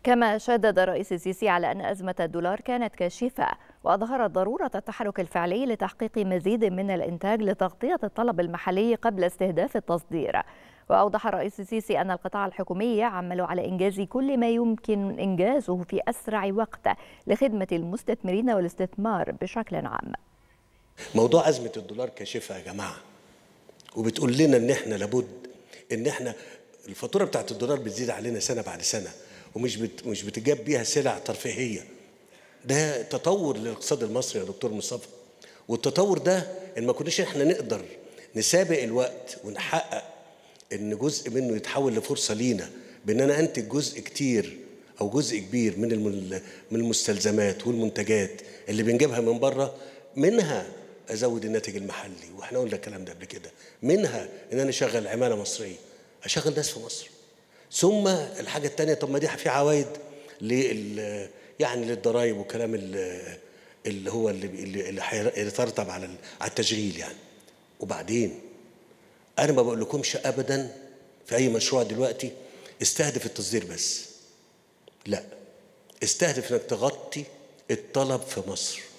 كما شدد الرئيس السيسي على أن أزمة الدولار كانت كاشفة وأظهرت ضرورة التحرك الفعلي لتحقيق مزيد من الإنتاج لتغطية الطلب المحلي قبل استهداف التصدير وأوضح الرئيس السيسي أن القطاع الحكومي يعمل على إنجاز كل ما يمكن إنجازه في أسرع وقت لخدمة المستثمرين والاستثمار بشكل عام موضوع أزمة الدولار كاشفة يا جماعة وبتقول لنا إن إحنا لابد إن إحنا الفاتورة بتاعت الدولار بتزيد علينا سنة بعد سنة ومش بت مش بتجاب بيها سلع ترفيهية ده تطور للاقتصاد المصري يا دكتور مصطفى والتطور ده إن ما كناش إحنا نقدر نسابق الوقت ونحقق إن جزء منه يتحول لفرصة لينا بإن أنا أنتج جزء كتير أو جزء كبير من من المستلزمات والمنتجات اللي بنجيبها من بره منها ازود الناتج المحلي واحنا قلنا الكلام ده قبل كده منها ان انا اشغل عماله مصريه اشغل ناس في مصر ثم الحاجه الثانيه طب ما دي في عوائد لل يعني للضرائب والكلام اللي هو اللي اللي هيترتب على على التشغيل يعني وبعدين انا ما بقول لكمش ابدا في اي مشروع دلوقتي استهدف التصدير بس لا استهدف انك تغطي الطلب في مصر